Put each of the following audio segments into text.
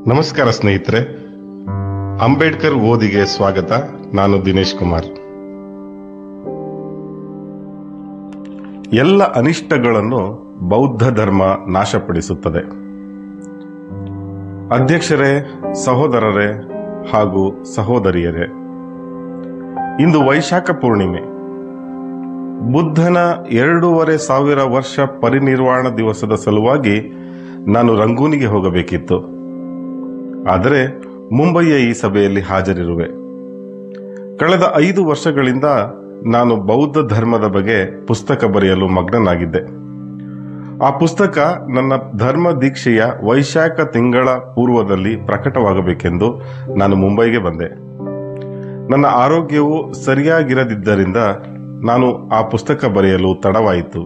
ನಮಸ್ಕಾರ ಸ್ನೇಹಿತರೆ ಅಂಬೇಡ್ಕರ್ ಓದಿಗೆ ಸ್ವಾಗತ ನಾನು ದಿನೇಶ್ ಕುಮಾರ್ ಎಲ್ಲ ಅನಿಷ್ಟಗಳನ್ನು ಬೌದ್ಧ ಧರ್ಮ ನಾಶಪಡಿಸುತ್ತದೆ ಅಧ್ಯಕ್ಷರೇ ಸಹೋದರರೇ ಹಾಗೂ ಸಹೋದರಿಯರೇ ಇಂದು ವೈಶಾಖ ಪೂರ್ಣಿಮೆ ಬುದ್ಧನ ಎರಡೂವರೆ ಸಾವಿರ ವರ್ಷ ಪರಿನಿರ್ವಾಣ ದಿವಸದ ಸಲುವಾಗಿ ನಾನು ರಂಗೂನಿಗೆ ಹೋಗಬೇಕಿತ್ತು ಆದರೆ ಮುಂಬಯಿಯ ಈ ಸಭೆಯಲ್ಲಿ ಹಾಜರಿರುವೆ ಕಳೆದ ಐದು ವರ್ಷಗಳಿಂದ ನಾನು ಬೌದ್ಧ ಧರ್ಮದ ಬಗ್ಗೆ ಪುಸ್ತಕ ಬರೆಯಲು ಮಗ್ನನಾಗಿದ್ದೆ ಆ ಪುಸ್ತಕ ನನ್ನ ಧರ್ಮ ದೀಕ್ಷೆಯ ವೈಶಾಖ ತಿಂಗಳ ಪೂರ್ವದಲ್ಲಿ ಪ್ರಕಟವಾಗಬೇಕೆಂದು ನಾನು ಮುಂಬೈಗೆ ಬಂದೆ ನನ್ನ ಆರೋಗ್ಯವು ಸರಿಯಾಗಿರದಿದ್ದರಿಂದ ನಾನು ಆ ಪುಸ್ತಕ ಬರೆಯಲು ತಡವಾಯಿತು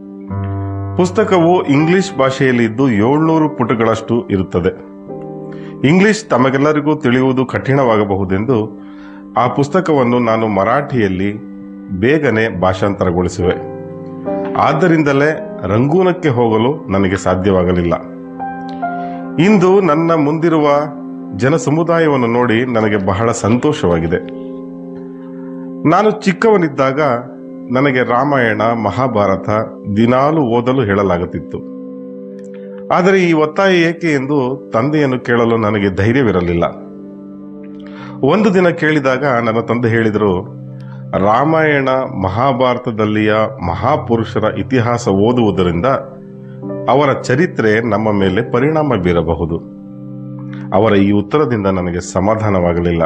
ಪುಸ್ತಕವು ಇಂಗ್ಲಿಷ್ ಭಾಷೆಯಲ್ಲಿದ್ದು ಏಳ್ನೂರು ಪುಟಗಳಷ್ಟು ಇರುತ್ತದೆ ಇಂಗ್ಲಿಷ್ ತಮಗೆಲ್ಲರಿಗೂ ತಿಳಿಯುವುದು ಕಠಿಣವಾಗಬಹುದೆಂದು ಆ ಪುಸ್ತಕವನ್ನು ನಾನು ಮರಾಠಿಯಲ್ಲಿ ಬೇಗನೆ ಭಾಷಾಂತರಗೊಳಿಸುವೆ ಆದ್ದರಿಂದಲೇ ರಂಗೂನಕ್ಕೆ ಹೋಗಲು ನನಗೆ ಸಾಧ್ಯವಾಗಲಿಲ್ಲ ಇಂದು ನನ್ನ ಮುಂದಿರುವ ಜನ ಸಮುದಾಯವನ್ನು ನೋಡಿ ನನಗೆ ಬಹಳ ಸಂತೋಷವಾಗಿದೆ ನಾನು ಚಿಕ್ಕವನಿದ್ದಾಗ ನನಗೆ ರಾಮಾಯಣ ಮಹಾಭಾರತ ದಿನಾಲು ಓದಲು ಹೇಳಲಾಗುತ್ತಿತ್ತು ಆದರೆ ಈ ಒತ್ತಾಯ ಏಕೆ ಎಂದು ತಂದೆಯನ್ನು ಕೇಳಲು ನನಗೆ ಧೈರ್ಯವಿರಲಿಲ್ಲ ಒಂದು ದಿನ ಕೇಳಿದಾಗ ನನ್ನ ತಂದೆ ಹೇಳಿದರು ರಾಮಾಯಣ ಮಹಾಭಾರತದಲ್ಲಿಯ ಮಹಾಪುರುಷರ ಇತಿಹಾಸ ಓದುವುದರಿಂದ ಅವರ ಚರಿತ್ರೆ ನಮ್ಮ ಮೇಲೆ ಪರಿಣಾಮ ಬೀರಬಹುದು ಅವರ ಈ ಉತ್ತರದಿಂದ ನನಗೆ ಸಮಾಧಾನವಾಗಲಿಲ್ಲ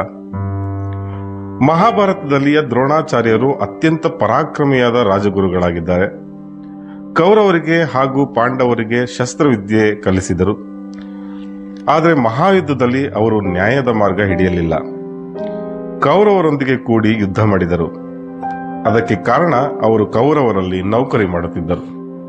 ಮಹಾಭಾರತದಲ್ಲಿಯ ದ್ರೋಣಾಚಾರ್ಯರು ಅತ್ಯಂತ ಪರಾಕ್ರಮಿಯಾದ ರಾಜಗುರುಗಳಾಗಿದ್ದಾರೆ ಕೌರವರಿಗೆ ಹಾಗೂ ಪಾಂಡವರಿಗೆ ಶಸ್ತ್ರವಿದ್ಯೆ ಕಲಿಸಿದರು ಆದರೆ ಮಹಾಯುದ್ಧದಲ್ಲಿ ಅವರು ನ್ಯಾಯದ ಮಾರ್ಗ ಹಿಡಿಯಲಿಲ್ಲ ಕೌರವರೊಂದಿಗೆ ಕೂಡಿ ಯುದ್ಧ ಮಾಡಿದರು ಅದಕ್ಕೆ ಕಾರಣ ಅವರು ಕೌರವರಲ್ಲಿ ನೌಕರಿ ಮಾಡುತ್ತಿದ್ದರು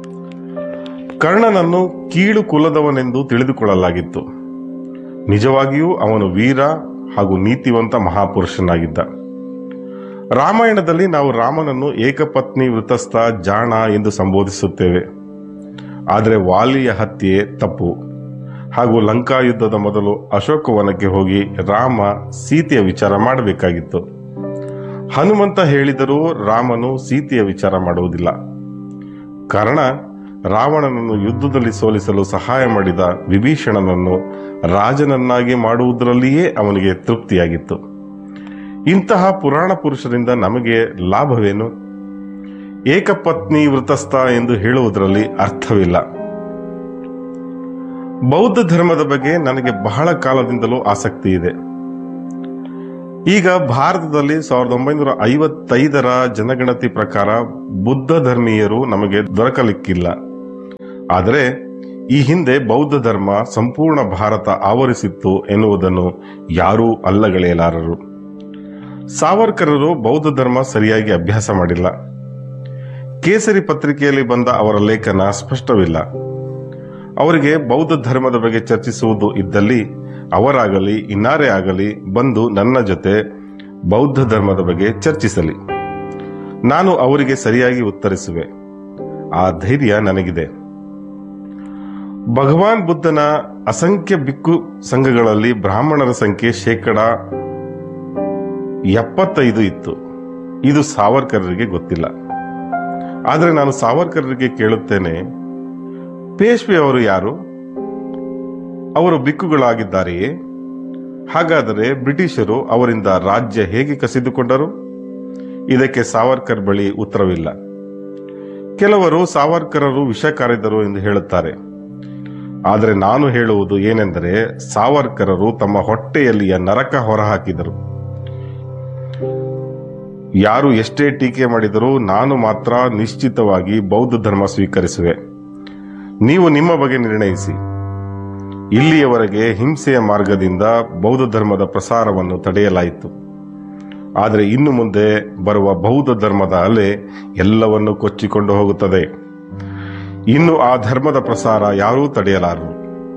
ಕರ್ಣನನ್ನು ಕೀಳು ಕುಲದವನೆಂದು ತಿಳಿದುಕೊಳ್ಳಲಾಗಿತ್ತು ನಿಜವಾಗಿಯೂ ಅವನು ವೀರ ಹಾಗೂ ನೀತಿವಂತ ಮಹಾಪುರುಷನಾಗಿದ್ದ ರಾಮಾಯಣದಲ್ಲಿ ನಾವು ರಾಮನನ್ನು ಏಕಪತ್ನಿ ವೃತಸ್ಥ ಜಾಣ ಎಂದು ಸಂಬೋಧಿಸುತ್ತೇವೆ ಆದರೆ ವಾಲಿಯ ಹತ್ಯೆ ತಪ್ಪು ಹಾಗೂ ಲಂಕಾ ಯುದ್ಧದ ಮೊದಲು ಅಶೋಕವನಕ್ಕೆ ಹೋಗಿ ರಾಮ ಸೀತೆಯ ವಿಚಾರ ಮಾಡಬೇಕಾಗಿತ್ತು ಹನುಮಂತ ಹೇಳಿದರೂ ರಾಮನು ಸೀತೆಯ ವಿಚಾರ ಮಾಡುವುದಿಲ್ಲ ಕಾರಣ ರಾವಣನನ್ನು ಯುದ್ಧದಲ್ಲಿ ಸೋಲಿಸಲು ಸಹಾಯ ಮಾಡಿದ ವಿಭೀಷಣನನ್ನು ರಾಜನನ್ನಾಗಿ ಮಾಡುವುದರಲ್ಲಿಯೇ ಅವನಿಗೆ ತೃಪ್ತಿಯಾಗಿತ್ತು ಇಂತಹ ಪುರಾಣ ಪುರುಷರಿಂದ ನಮಗೆ ಲಾಭವೇನು ಏಕಪತ್ನಿ ವೃತಸ್ಥ ಎಂದು ಹೇಳುವುದರಲ್ಲಿ ಅರ್ಥವಿಲ್ಲ ಬೌದ್ಧ ಧರ್ಮದ ಬಗ್ಗೆ ನನಗೆ ಬಹಳ ಕಾಲದಿಂದಲೂ ಆಸಕ್ತಿ ಇದೆ ಈಗ ಭಾರತದಲ್ಲಿ ಸಾವಿರದ ಒಂಬೈನೂರ ಐವತ್ತೈದರ ಜನಗಣತಿ ಪ್ರಕಾರ ಬುದ್ಧ ಧರ್ಮೀಯರು ನಮಗೆ ದೊರಕಲಿಕ್ಕಿಲ್ಲ ಆದರೆ ಈ ಹಿಂದೆ ಬೌದ್ಧ ಧರ್ಮ ಸಂಪೂರ್ಣ ಭಾರತ ಆವರಿಸಿತ್ತು ಎನ್ನುವುದನ್ನು ಯಾರೂ ಅಲ್ಲಗಳೆಯಲಾರರು ಸಾವರ್ಕರರು ಬೌದ್ಧ ಧರ್ಮ ಸರಿಯಾಗಿ ಅಭ್ಯಾಸ ಮಾಡಿಲ್ಲ ಕೇಸರಿ ಪತ್ರಿಕೆಯಲ್ಲಿ ಬಂದ ಅವರ ಲೇಖನ ಸ್ಪಷ್ಟವಿಲ್ಲ ಅವರಿಗೆ ಬೌದ್ಧ ಧರ್ಮದ ಬಗ್ಗೆ ಚರ್ಚಿಸುವುದು ಇದ್ದಲ್ಲಿ ಅವರಾಗಲಿ ಇನ್ನಾರೇ ಆಗಲಿ ಬಂದು ನನ್ನ ಜೊತೆ ಬೌದ್ಧ ಧರ್ಮದ ಬಗ್ಗೆ ಚರ್ಚಿಸಲಿ ನಾನು ಅವರಿಗೆ ಸರಿಯಾಗಿ ಉತ್ತರಿಸುವೆ ಆ ಧೈರ್ಯ ನನಗಿದೆ ಭಗವಾನ್ ಬುದ್ಧನ ಅಸಂಖ್ಯ ಬಿಕ್ಕು ಸಂಘಗಳಲ್ಲಿ ಬ್ರಾಹ್ಮಣರ ಸಂಖ್ಯೆ ಶೇಕಡ ಎಪ್ಪತ್ತೈದು ಇತ್ತು ಇದು ಸಾವರ್ಕರರಿಗೆ ಗೊತ್ತಿಲ್ಲ ಆದರೆ ನಾನು ಸಾವರ್ಕರರಿಗೆ ಕೇಳುತ್ತೇನೆ ಪೇಶ್ವೆ ಅವರು ಯಾರು ಅವರು ಬಿಕ್ಕುಗಳಾಗಿದ್ದಾರೆಯೇ ಹಾಗಾದರೆ ಬ್ರಿಟಿಷರು ಅವರಿಂದ ರಾಜ್ಯ ಹೇಗೆ ಕಸಿದುಕೊಂಡರು ಇದಕ್ಕೆ ಸಾವರ್ಕರ್ ಬಳಿ ಉತ್ತರವಿಲ್ಲ ಕೆಲವರು ಸಾವರ್ಕರರು ವಿಷಕಾರಿದರು ಎಂದು ಹೇಳುತ್ತಾರೆ ಆದರೆ ನಾನು ಹೇಳುವುದು ಏನೆಂದರೆ ಸಾವರ್ಕರರು ತಮ್ಮ ಹೊಟ್ಟೆಯಲ್ಲಿಯ ನರಕ ಹೊರಹಾಕಿದರು ಯಾರು ಎಷ್ಟೇ ಟೀಕೆ ಮಾಡಿದರೂ ನಾನು ಮಾತ್ರ ನಿಶ್ಚಿತವಾಗಿ ಬೌದ್ಧ ಧರ್ಮ ಸ್ವೀಕರಿಸುವೆ ನೀವು ನಿಮ್ಮ ಬಗ್ಗೆ ನಿರ್ಣಯಿಸಿ ಇಲ್ಲಿಯವರೆಗೆ ಹಿಂಸೆಯ ಮಾರ್ಗದಿಂದ ಬೌದ್ಧ ಧರ್ಮದ ಪ್ರಸಾರವನ್ನು ತಡೆಯಲಾಯಿತು ಆದರೆ ಇನ್ನು ಮುಂದೆ ಬರುವ ಬೌದ್ಧ ಧರ್ಮದ ಅಲೆ ಎಲ್ಲವನ್ನು ಕೊಚ್ಚಿಕೊಂಡು ಹೋಗುತ್ತದೆ ಇನ್ನು ಆ ಧರ್ಮದ ಪ್ರಸಾರ ಯಾರೂ ತಡೆಯಲಾರರು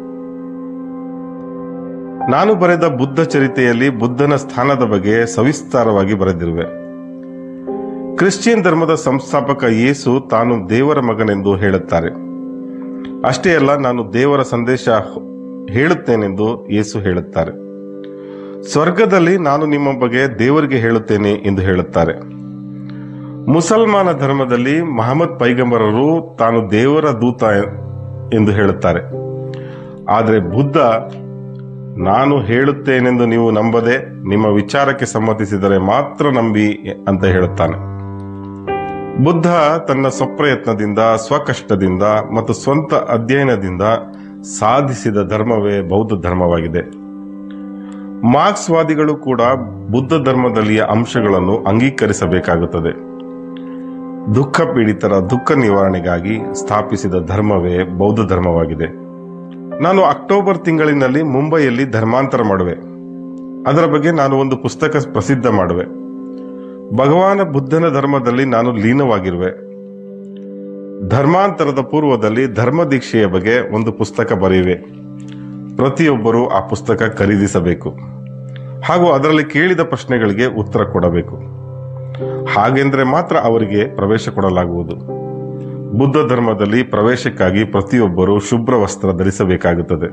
ನಾನು ಬರೆದ ಬುದ್ಧ ಚರಿತೆಯಲ್ಲಿ ಬುದ್ಧನ ಸ್ಥಾನದ ಬಗ್ಗೆ ಸವಿಸ್ತಾರವಾಗಿ ಬರೆದಿರುವೆ ಕ್ರಿಶ್ಚಿಯನ್ ಧರ್ಮದ ಸಂಸ್ಥಾಪಕ ಯೇಸು ತಾನು ದೇವರ ಮಗನೆಂದು ಹೇಳುತ್ತಾರೆ ಅಷ್ಟೇ ಅಲ್ಲ ನಾನು ದೇವರ ಸಂದೇಶ ಹೇಳುತ್ತೇನೆಂದು ಯೇಸು ಹೇಳುತ್ತಾರೆ ಸ್ವರ್ಗದಲ್ಲಿ ನಾನು ನಿಮ್ಮ ಬಗ್ಗೆ ದೇವರಿಗೆ ಹೇಳುತ್ತೇನೆ ಎಂದು ಹೇಳುತ್ತಾರೆ ಮುಸಲ್ಮಾನ ಧರ್ಮದಲ್ಲಿ ಮಹಮ್ಮದ್ ಪೈಗಂಬರರು ತಾನು ದೇವರ ದೂತ ಎಂದು ಹೇಳುತ್ತಾರೆ ಆದರೆ ಬುದ್ಧ ನಾನು ಹೇಳುತ್ತೇನೆಂದು ನೀವು ನಂಬದೆ ನಿಮ್ಮ ವಿಚಾರಕ್ಕೆ ಸಮ್ಮತಿಸಿದರೆ ಮಾತ್ರ ನಂಬಿ ಅಂತ ಹೇಳುತ್ತಾನೆ ಬುದ್ಧ ತನ್ನ ಸ್ವಪ್ರಯತ್ನದಿಂದ ಸ್ವಕಷ್ಟದಿಂದ ಮತ್ತು ಸ್ವಂತ ಅಧ್ಯಯನದಿಂದ ಸಾಧಿಸಿದ ಧರ್ಮವೇ ಬೌದ್ಧ ಧರ್ಮವಾಗಿದೆ ಮಾರ್ಕ್ಸ್ವಾದಿಗಳು ಕೂಡ ಬುದ್ಧ ಧರ್ಮದಲ್ಲಿಯ ಅಂಶಗಳನ್ನು ಅಂಗೀಕರಿಸಬೇಕಾಗುತ್ತದೆ ದುಃಖ ಪೀಡಿತರ ದುಃಖ ನಿವಾರಣೆಗಾಗಿ ಸ್ಥಾಪಿಸಿದ ಧರ್ಮವೇ ಬೌದ್ಧ ಧರ್ಮವಾಗಿದೆ ನಾನು ಅಕ್ಟೋಬರ್ ತಿಂಗಳಿನಲ್ಲಿ ಮುಂಬೈಯಲ್ಲಿ ಧರ್ಮಾಂತರ ಮಾಡುವೆ ಅದರ ಬಗ್ಗೆ ನಾನು ಒಂದು ಪುಸ್ತಕ ಪ್ರಸಿದ್ಧ ಮಾಡುವೆ ಭಗವಾನ ಬುದ್ಧನ ಧರ್ಮದಲ್ಲಿ ನಾನು ಲೀನವಾಗಿರುವೆ ಧರ್ಮಾಂತರದ ಪೂರ್ವದಲ್ಲಿ ಧರ್ಮ ದೀಕ್ಷೆಯ ಬಗ್ಗೆ ಒಂದು ಪುಸ್ತಕ ಬರೆಯುವೆ ಪ್ರತಿಯೊಬ್ಬರೂ ಆ ಪುಸ್ತಕ ಖರೀದಿಸಬೇಕು ಹಾಗೂ ಅದರಲ್ಲಿ ಕೇಳಿದ ಪ್ರಶ್ನೆಗಳಿಗೆ ಉತ್ತರ ಕೊಡಬೇಕು ಹಾಗೆಂದ್ರೆ ಮಾತ್ರ ಅವರಿಗೆ ಪ್ರವೇಶ ಕೊಡಲಾಗುವುದು ಬುದ್ಧ ಧರ್ಮದಲ್ಲಿ ಪ್ರವೇಶಕ್ಕಾಗಿ ಪ್ರತಿಯೊಬ್ಬರು ಶುಭ್ರ ವಸ್ತ್ರ ಧರಿಸಬೇಕಾಗುತ್ತದೆ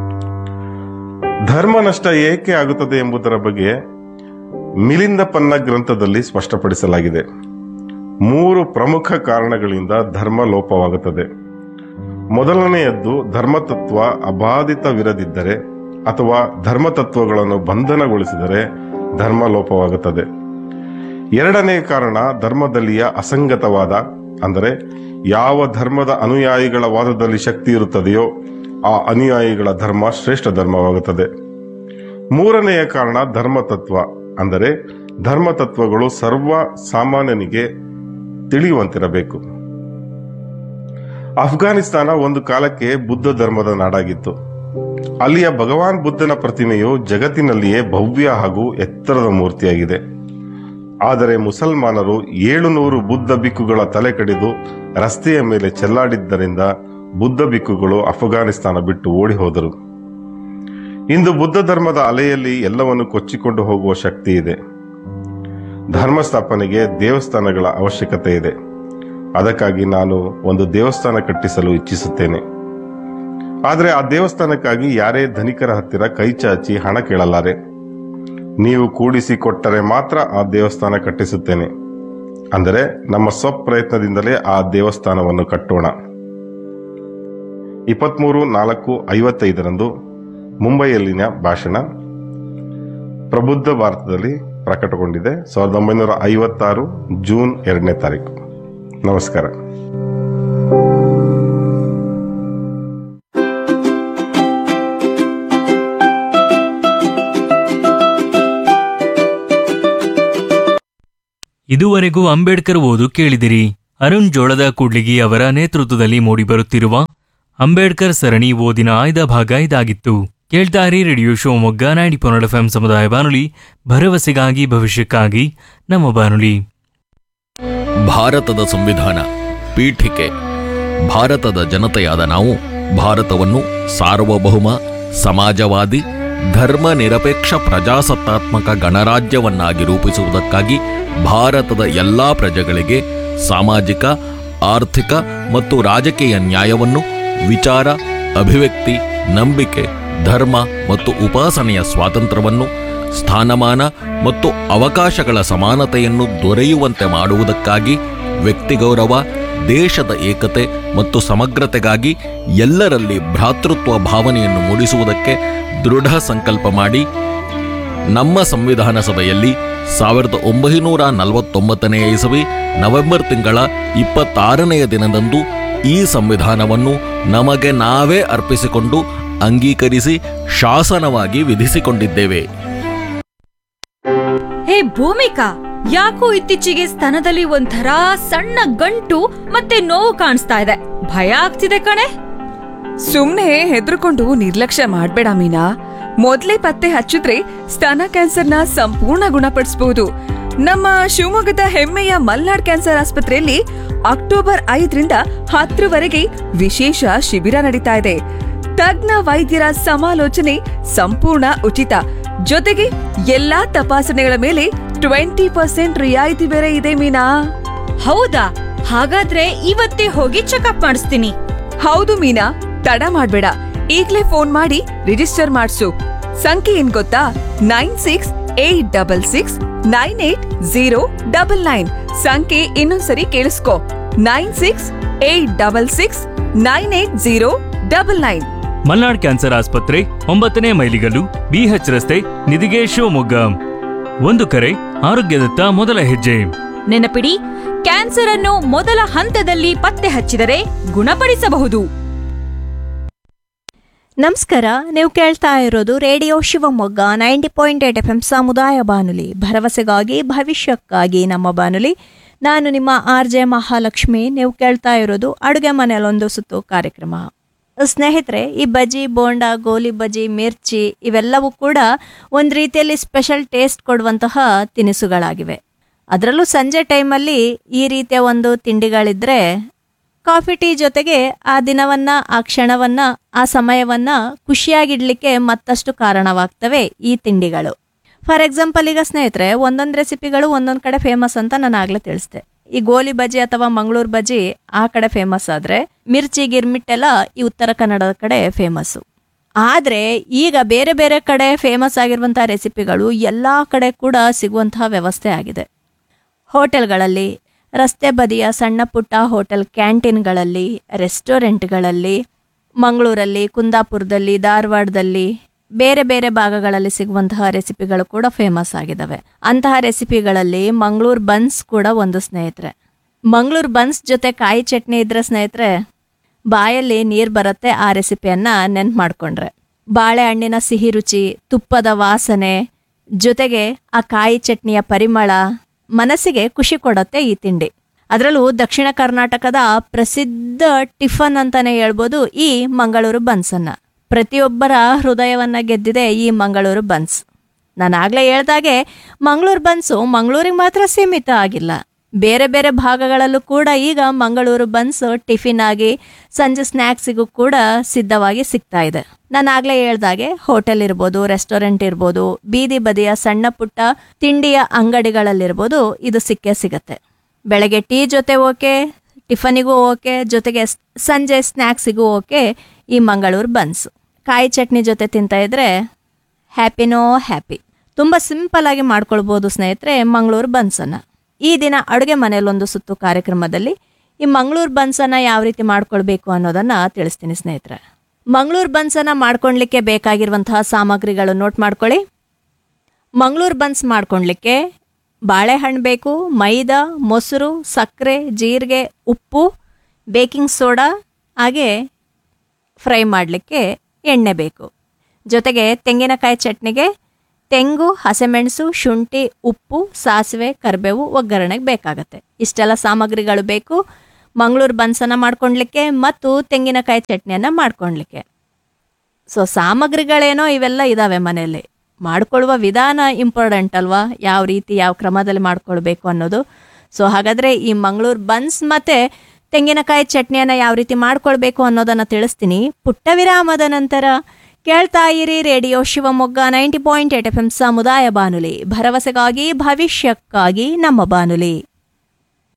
ಧರ್ಮ ನಷ್ಟ ಏಕೆ ಆಗುತ್ತದೆ ಎಂಬುದರ ಬಗ್ಗೆ ಮಿಲಿಂದ ಪನ್ನ ಗ್ರಂಥದಲ್ಲಿ ಸ್ಪಷ್ಟಪಡಿಸಲಾಗಿದೆ ಮೂರು ಪ್ರಮುಖ ಕಾರಣಗಳಿಂದ ಧರ್ಮ ಲೋಪವಾಗುತ್ತದೆ ಮೊದಲನೆಯದ್ದು ಧರ್ಮತತ್ವ ಅಬಾಧಿತವಿರದಿದ್ದರೆ ಅಥವಾ ಧರ್ಮತತ್ವಗಳನ್ನು ಬಂಧನಗೊಳಿಸಿದರೆ ಧರ್ಮ ಲೋಪವಾಗುತ್ತದೆ ಎರಡನೇ ಕಾರಣ ಧರ್ಮದಲ್ಲಿಯ ಅಸಂಗತವಾದ ಅಂದರೆ ಯಾವ ಧರ್ಮದ ಅನುಯಾಯಿಗಳ ವಾದದಲ್ಲಿ ಶಕ್ತಿ ಇರುತ್ತದೆಯೋ ಆ ಅನುಯಾಯಿಗಳ ಧರ್ಮ ಶ್ರೇಷ್ಠ ಧರ್ಮವಾಗುತ್ತದೆ ಮೂರನೆಯ ಕಾರಣ ಧರ್ಮತತ್ವ ಅಂದರೆ ಧರ್ಮತತ್ವಗಳು ಸರ್ವ ಸಾಮಾನ್ಯನಿಗೆ ತಿಳಿಯುವಂತಿರಬೇಕು ಅಫ್ಘಾನಿಸ್ತಾನ ಒಂದು ಕಾಲಕ್ಕೆ ಬುದ್ಧ ಧರ್ಮದ ನಾಡಾಗಿತ್ತು ಅಲ್ಲಿಯ ಭಗವಾನ್ ಬುದ್ಧನ ಪ್ರತಿಮೆಯು ಜಗತ್ತಿನಲ್ಲಿಯೇ ಭವ್ಯ ಹಾಗೂ ಎತ್ತರದ ಮೂರ್ತಿಯಾಗಿದೆ ಆದರೆ ಮುಸಲ್ಮಾನರು ಏಳುನೂರು ಬುದ್ಧ ಬಿಕ್ಕುಗಳ ತಲೆ ಕಡಿದು ರಸ್ತೆಯ ಮೇಲೆ ಚೆಲ್ಲಾಡಿದ್ದರಿಂದ ಬುದ್ಧ ಬಿಕ್ಕುಗಳು ಅಫ್ಘಾನಿಸ್ತಾನ ಬಿಟ್ಟು ಓಡಿ ಹೋದರು ಇಂದು ಬುದ್ಧ ಧರ್ಮದ ಅಲೆಯಲ್ಲಿ ಎಲ್ಲವನ್ನು ಕೊಚ್ಚಿಕೊಂಡು ಹೋಗುವ ಶಕ್ತಿ ಇದೆ ಧರ್ಮ ಸ್ಥಾಪನೆಗೆ ದೇವಸ್ಥಾನಗಳ ಅವಶ್ಯಕತೆ ಇದೆ ಅದಕ್ಕಾಗಿ ನಾನು ಒಂದು ದೇವಸ್ಥಾನ ಕಟ್ಟಿಸಲು ಇಚ್ಛಿಸುತ್ತೇನೆ ಆದರೆ ಆ ದೇವಸ್ಥಾನಕ್ಕಾಗಿ ಯಾರೇ ಧನಿಕರ ಹತ್ತಿರ ಕೈ ಚಾಚಿ ಹಣ ಕೇಳಲಾರೆ ನೀವು ಕೂಡಿಸಿ ಕೊಟ್ಟರೆ ಮಾತ್ರ ಆ ದೇವಸ್ಥಾನ ಕಟ್ಟಿಸುತ್ತೇನೆ ಅಂದರೆ ನಮ್ಮ ಸ್ವಪ್ರಯತ್ನದಿಂದಲೇ ಆ ದೇವಸ್ಥಾನವನ್ನು ಕಟ್ಟೋಣ ಇಪ್ಪತ್ಮೂರು ನಾಲ್ಕು ಐವತ್ತೈದರಂದು ಮುಂಬೈಯಲ್ಲಿನ ಭಾಷಣ ಪ್ರಬುದ್ಧ ಭಾರತದಲ್ಲಿ ಪ್ರಕಟಗೊಂಡಿದೆ ಸಾವಿರದ ಒಂಬೈನೂರ ಐವತ್ತಾರು ಜೂನ್ ಎರಡನೇ ತಾರೀಕು ನಮಸ್ಕಾರ ಇದುವರೆಗೂ ಅಂಬೇಡ್ಕರ್ ಓದು ಕೇಳಿದಿರಿ ಅರುಣ್ ಜೋಳದ ಕೂಡ್ಲಿಗಿ ಅವರ ನೇತೃತ್ವದಲ್ಲಿ ಮೂಡಿಬರುತ್ತಿರುವ ಅಂಬೇಡ್ಕರ್ ಸರಣಿ ಓದಿನ ಆಯ್ದ ಭಾಗ ಇದಾಗಿತ್ತು ಕೇಳ್ತಾರಿ ರೇಡಿಯೋ ಶಿವಮೊಗ್ಗ ನೈಂಟಿ ಪೊನ್ನಡ ಎಫ್ಎಂ ಸಮುದಾಯ ಬಾನುಲಿ ಭರವಸೆಗಾಗಿ ಭವಿಷ್ಯಕ್ಕಾಗಿ ನಮ್ಮ ಬಾನುಲಿ ಭಾರತದ ಸಂವಿಧಾನ ಪೀಠಿಕೆ ಭಾರತದ ಜನತೆಯಾದ ನಾವು ಭಾರತವನ್ನು ಸಾರ್ವಭೌಮ ಸಮಾಜವಾದಿ ಧರ್ಮ ನಿರಪೇಕ್ಷ ಪ್ರಜಾಸತ್ತಾತ್ಮಕ ಗಣರಾಜ್ಯವನ್ನಾಗಿ ರೂಪಿಸುವುದಕ್ಕಾಗಿ ಭಾರತದ ಎಲ್ಲಾ ಪ್ರಜೆಗಳಿಗೆ ಸಾಮಾಜಿಕ ಆರ್ಥಿಕ ಮತ್ತು ರಾಜಕೀಯ ನ್ಯಾಯವನ್ನು ವಿಚಾರ ಅಭಿವ್ಯಕ್ತಿ ನಂಬಿಕೆ ಧರ್ಮ ಮತ್ತು ಉಪಾಸನೆಯ ಸ್ವಾತಂತ್ರ್ಯವನ್ನು ಸ್ಥಾನಮಾನ ಮತ್ತು ಅವಕಾಶಗಳ ಸಮಾನತೆಯನ್ನು ದೊರೆಯುವಂತೆ ಮಾಡುವುದಕ್ಕಾಗಿ ವ್ಯಕ್ತಿಗೌರವ ದೇಶದ ಏಕತೆ ಮತ್ತು ಸಮಗ್ರತೆಗಾಗಿ ಎಲ್ಲರಲ್ಲಿ ಭ್ರಾತೃತ್ವ ಭಾವನೆಯನ್ನು ಮೂಡಿಸುವುದಕ್ಕೆ ದೃಢ ಸಂಕಲ್ಪ ಮಾಡಿ ನಮ್ಮ ಸಂವಿಧಾನ ಸಭೆಯಲ್ಲಿ ಸಾವಿರದ ಒಂಬೈನೂರ ನಲವತ್ತೊಂಬತ್ತನೆಯ ಇಸವಿ ನವೆಂಬರ್ ತಿಂಗಳ ಇಪ್ಪತ್ತಾರನೆಯ ದಿನದಂದು ಈ ಸಂವಿಧಾನವನ್ನು ನಮಗೆ ನಾವೇ ಅರ್ಪಿಸಿಕೊಂಡು ಅಂಗೀಕರಿಸಿ ಶಾಸನವಾಗಿ ವಿಧಿಸಿಕೊಂಡಿದ್ದೇವೆ ಹೇ ಭೂಮಿಕಾ ಯಾಕೋ ಇತ್ತೀಚೆಗೆ ಸ್ತನದಲ್ಲಿ ಒಂಥರ ಸಣ್ಣ ಗಂಟು ಮತ್ತೆ ನೋವು ಕಾಣಿಸ್ತಾ ಇದೆ ಭಯ ಆಗ್ತಿದೆ ಕಣೆ ಸುಮ್ನೆ ಹೆದರ್ಕೊಂಡು ನಿರ್ಲಕ್ಷ್ಯ ಮಾಡ್ಬೇಡ ಮೀನಾ ಮೊದ್ಲೇ ಪತ್ತೆ ಹಚ್ಚಿದ್ರೆ ಸ್ತನ ಕ್ಯಾನ್ಸರ್ನ ಸಂಪೂರ್ಣ ಗುಣಪಡಿಸಬಹುದು ನಮ್ಮ ಶಿವಮೊಗ್ಗದ ಹೆಮ್ಮೆಯ ಮಲ್ನಾಡ್ ಕ್ಯಾನ್ಸರ್ ಆಸ್ಪತ್ರೆಯಲ್ಲಿ ಅಕ್ಟೋಬರ್ ಐದರಿಂದ ಹತ್ತರವರೆಗೆ ವಿಶೇಷ ಶಿಬಿರ ನಡೀತಾ ಇದೆ ತಜ್ಞ ವೈದ್ಯರ ಸಮಾಲೋಚನೆ ಸಂಪೂರ್ಣ ಉಚಿತ ಜೊತೆಗೆ ಎಲ್ಲಾ ತಪಾಸಣೆಗಳ ಮೇಲೆ ಟ್ವೆಂಟಿ ಪರ್ಸೆಂಟ್ ರಿಯಾಯಿತಿ ಬೇರೆ ಇದೆ ಮೀನಾ ಹೌದಾ ಹಾಗಾದ್ರೆ ಇವತ್ತೇ ಹೋಗಿ ಚೆಕಪ್ ಮಾಡಿಸ್ತೀನಿ ಹೌದು ಮೀನಾ ತಡ ಮಾಡ್ಬೇಡ ಈಗ್ಲೇ ಫೋನ್ ಮಾಡಿ ರಿಜಿಸ್ಟರ್ ಮಾಡ್ಸು ಸಂಖ್ಯೆ ಏನ್ ಗೊತ್ತಾ nine six eight double six nine eight zero double nine ಸಂಖ್ಯೆ ಇನ್ನೊಂದ್ಸರಿ ಕೇಳಿಸ್ಕೊ nine six eight double six nine eight zero double nine Malnad cancer ಆಸ್ಪತ್ರೆ ಒಂಬತ್ತನೇ ಮೈಲಿಗಲ್ಲು ಬಿಎಚ್ ರಸ್ತೆ ನಿಧಿಗೆ ಶಿವಮೊಗ್ಗ ಒಂದು ಕರೆ ಆರೋಗ್ಯದತ್ತ ಮೊದಲ ಹೆಜ್ಜೆ ನೆನಪಿಡಿ ಕ್ಯಾನ್ಸರ್ ಅನ್ನು ಮೊದಲ ಹಂತದಲ್ಲಿ ಪತ್ತೆ ಹಚ್ಚಿದರೆ ಗುಣಪಡಿಸಬಹುದು ನಮಸ್ಕಾರ ನೀವು ಕೇಳ್ತಾ ಇರೋದು radio Shivamogga ninety point eight F M ಸಮುದಾಯ ಬಾನುಲಿ ಭರವಸೆಗಾಗಿ ಭವಿಷ್ಯಕ್ಕಾಗಿ ನಮ್ಮ ಬಾನುಲಿ ನಾನು ನಿಮ್ಮ ಆರ್ ಜೆ ಮಹಾಲಕ್ಷ್ಮಿ ನೀವು ಕೇಳ್ತಾ ಇರೋದು ಅಡುಗೆ ಮನೆಯಲ್ಲೊಂದು ಸುತ್ತು ಕಾರ್ಯಕ್ರಮ ಸ್ನೇಹಿತರೆ ಈ ಬಜ್ಜಿ ಬೋಂಡ ಗೋಲಿ ಬಜ್ಜಿ ಮಿರ್ಚಿ ಇವೆಲ್ಲವೂ ಕೂಡ ಒಂದು ರೀತಿಯಲ್ಲಿ ಸ್ಪೆಷಲ್ ಟೇಸ್ಟ್ ಕೊಡುವಂತಹ ತಿನಿಸುಗಳಾಗಿವೆ ಅದರಲ್ಲೂ ಸಂಜೆ ಟೈಮಲ್ಲಿ ಈ ರೀತಿಯ ಒಂದು ತಿಂಡಿಗಳಿದ್ರೆ ಕಾಫಿ ಟೀ ಜೊತೆಗೆ ಆ ದಿನವನ್ನ ಆ ಕ್ಷಣವನ್ನ ಆ ಸಮಯವನ್ನ ಖುಷಿಯಾಗಿಡ್ಲಿಕ್ಕೆ ಮತ್ತಷ್ಟು ಕಾರಣವಾಗ್ತವೆ ಈ ತಿಂಡಿಗಳು ಫಾರ್ ಎಕ್ಸಾಂಪಲ್ ಈಗ ಸ್ನೇಹಿತರೆ ಒಂದೊಂದು ರೆಸಿಪಿಗಳು ಒಂದೊಂದು ಕಡೆ ಫೇಮಸ್ ಅಂತ ನಾನು ಆಗ್ಲೇ ತಿಳಿಸ್ದೆ ಈ ಗೋಲಿ ಬಜ್ಜಿ ಅಥವಾ ಮಂಗಳೂರು ಬಜ್ಜಿ ಆ ಕಡೆ ಫೇಮಸ್ ಆದ್ರೆ ಮಿರ್ಚಿ ಗಿರ್ಮಿಟ್ಟೆಲ್ಲ ಈ ಉತ್ತರ ಕನ್ನಡದ ಕಡೆ ಫೇಮಸ್ಸು ಆದ್ರೆ ಈಗ ಬೇರೆ ಬೇರೆ ಕಡೆ ಫೇಮಸ್ ಆಗಿರುವಂತಹ ರೆಸಿಪಿಗಳು ಎಲ್ಲಾ ಕಡೆ ಕೂಡ ಸಿಗುವಂತಹ ವ್ಯವಸ್ಥೆ ಆಗಿದೆ ಹೋಟೆಲ್ಗಳಲ್ಲಿ ರಸ್ತೆ ಬದಿಯ ಸಣ್ಣ ಪುಟ್ಟ ಹೋಟೆಲ್ ಕ್ಯಾಂಟೀನ್ಗಳಲ್ಲಿ ರೆಸ್ಟೋರೆಂಟ್ಗಳಲ್ಲಿ ಮಂಗಳೂರಲ್ಲಿ ಕುಂದಾಪುರದಲ್ಲಿ ಧಾರವಾಡದಲ್ಲಿ ಬೇರೆ ಬೇರೆ ಭಾಗಗಳಲ್ಲಿ ಸಿಗುವಂತಹ ರೆಸಿಪಿಗಳು ಕೂಡ ಫೇಮಸ್ ಆಗಿದ್ದಾವೆ ಅಂತಹ ರೆಸಿಪಿಗಳಲ್ಲಿ ಮಂಗಳೂರು ಬನ್ಸ್ ಕೂಡ ಒಂದು ಸ್ನೇಹಿತರೆ ಮಂಗಳೂರು ಬನ್ಸ್ ಜೊತೆ ಕಾಯಿ ಚಟ್ನಿ ಇದ್ರೆ ಸ್ನೇಹಿತರೆ ಬಾಯಲ್ಲಿ ನೀರು ಬರುತ್ತೆ ಆ ರೆಸಿಪಿಯನ್ನ ನೆನ್ಪು ಮಾಡ್ಕೊಂಡ್ರೆ ಬಾಳೆಹಣ್ಣಿನ ಸಿಹಿ ರುಚಿ ತುಪ್ಪದ ವಾಸನೆ ಜೊತೆಗೆ ಆ ಕಾಯಿ ಚಟ್ನಿಯ ಪರಿಮಳ ಮನಸ್ಸಿಗೆ ಖುಷಿ ಕೊಡುತ್ತೆ ಈ ತಿಂಡಿ ಅದರಲ್ಲೂ ದಕ್ಷಿಣ ಕರ್ನಾಟಕದ ಪ್ರಸಿದ್ಧ ಟಿಫನ್ ಅಂತಾನೆ ಹೇಳ್ಬೋದು ಈ ಮಂಗಳೂರು ಬನ್ಸನ್ನ ಪ್ರತಿಯೊಬ್ಬರ ಹೃದಯವನ್ನ ಗೆದ್ದಿದೆ ಈ ಮಂಗಳೂರು ಬನ್ಸ್ ನಾನು ಆಗ್ಲೇ ಹೇಳ್ದಾಗೆ ಮಂಗಳೂರು ಬನ್ಸು ಮಂಗಳೂರಿಗೆ ಮಾತ್ರ ಸೀಮಿತ ಆಗಿಲ್ಲ ಬೇರೆ ಬೇರೆ ಭಾಗಗಳಲ್ಲೂ ಕೂಡ ಈಗ ಮಂಗಳೂರು ಬನ್ಸ್ ಟಿಫಿನ್ ಆಗಿ ಸಂಜೆ ಸ್ನ್ಯಾಕ್ಸಿಗೂ ಕೂಡ ಸಿದ್ಧವಾಗಿ ಸಿಗ್ತಾ ಇದೆ ನಾನು ಆಗ್ಲೇ ಹೇಳ್ದಾಗೆ ಹೋಟೆಲ್ ಇರ್ಬೋದು ರೆಸ್ಟೋರೆಂಟ್ ಇರ್ಬೋದು ಬೀದಿ ಬದಿಯ ಸಣ್ಣ ಪುಟ್ಟ ತಿಂಡಿಯ ಅಂಗಡಿಗಳಲ್ಲಿರ್ಬೋದು ಇದು ಸಿಕ್ಕೇ ಸಿಗತ್ತೆ ಬೆಳಗ್ಗೆ ಟೀ ಜೊತೆ ಓಕೆ ಟಿಫನಿಗೂ ಓಕೆ ಜೊತೆಗೆ ಸ್- ಸಂಜೆ ಸ್ನ್ಯಾಕ್ಸಿಗೂ ಓಕೆ ಈ ಮಂಗಳೂರು ಬನ್ಸ್ ಕಾಯಿ ಚಟ್ನಿ ಜೊತೆ ತಿಂತಾ ಇದ್ರೆ ಹ್ಯಾಪಿನೋ ಹ್ಯಾಪಿ ತುಂಬ ಸಿಂಪಲ್ ಆಗಿ ಮಾಡ್ಕೊಳ್ಬೋದು ಸ್ನೇಹಿತರೆ ಮಂಗಳೂರು ಬನ್ಸನ್ನು ಈ ದಿನ ಅಡುಗೆ ಮನೆಯಲ್ಲೊಂದು ಸುತ್ತು ಕಾರ್ಯಕ್ರಮದಲ್ಲಿ ಈ ಮಂಗಳೂರು ಬನ್ಸನ್ನು ಯಾವ ರೀತಿ ಮಾಡ್ಕೊಳ್ಬೇಕು ಅನ್ನೋದನ್ನು ತಿಳಿಸ್ತೀನಿ ಸ್ನೇಹಿತರೆ ಮಂಗಳೂರು ಬನ್ಸನ್ನು ಮಾಡ್ಕೊಳ್ಲಿಕ್ಕೆ ಬೇಕಾಗಿರುವಂತಹ ಸಾಮಗ್ರಿಗಳು ನೋಟ್ ಮಾಡ್ಕೊಳ್ಳಿ ಮಂಗಳೂರು ಬನ್ಸ್ ಮಾಡ್ಕೊಳ್ಲಿಕ್ಕೆ ಬಾಳೆಹಣ್ಣು ಬೇಕು ಮೈದಾ ಮೊಸರು ಸಕ್ಕರೆ ಜೀರಿಗೆ ಉಪ್ಪು ಬೇಕಿಂಗ್ ಸೋಡಾ ಹಾಗೆ ಫ್ರೈ ಮಾಡಲಿಕ್ಕೆ ಎಣ್ಣೆ ಬೇಕು ಜೊತೆಗೆ ತೆಂಗಿನಕಾಯಿ ಚಟ್ನಿಗೆ ತೆಂಗು ಹಸಿಮೆಣಸು ಶುಂಠಿ ಉಪ್ಪು ಸಾಸಿವೆ ಕರಿಬೇವು ಒಗ್ಗರಣೆಗೆ ಬೇಕಾಗತ್ತೆ ಇಷ್ಟೆಲ್ಲ ಸಾಮಗ್ರಿಗಳು ಬೇಕು ಮಂಗಳೂರು ಬನ್ಸನ್ನು ಮಾಡ್ಕೊಳ್ಲಿಕ್ಕೆ ಮತ್ತು ತೆಂಗಿನಕಾಯಿ ಚಟ್ನಿಯನ್ನು ಮಾಡ್ಕೊಳ್ಲಿಕ್ಕೆ ಸೊ ಸಾಮಗ್ರಿಗಳೇನೋ ಇವೆಲ್ಲ ಇದಾವೆ ಮನೆಯಲ್ಲಿ ಮಾಡ್ಕೊಳ್ಳುವ ವಿಧಾನ ಇಂಪಾರ್ಟೆಂಟ್ ಅಲ್ವಾ ಯಾವ ರೀತಿ ಯಾವ ಕ್ರಮದಲ್ಲಿ ಮಾಡ್ಕೊಳ್ಬೇಕು ಅನ್ನೋದು ಸೊ ಹಾಗಾದರೆ ಈ ಮಂಗಳೂರು ಬನ್ಸ್ ಮತ್ತು ತೆಂಗಿನಕಾಯಿ ಚಟ್ನಿಯನ್ನು ಯಾವ ರೀತಿ ಮಾಡ್ಕೊಳ್ಬೇಕು ಅನ್ನೋದನ್ನು ತಿಳಿಸ್ತೀನಿ ಪುಟ್ಟ ವಿರಾಮದ ನಂತರ ಕೇಳ್ತಾ ಇರಿ radio Shivamogga ninety point eight F M ಸಮುದಾಯ ಬಾನುಲಿ ಭರವಸೆಗಾಗಿ ಭವಿಷ್ಯಕ್ಕಾಗಿ ನಮ್ಮ ಬಾನುಲಿ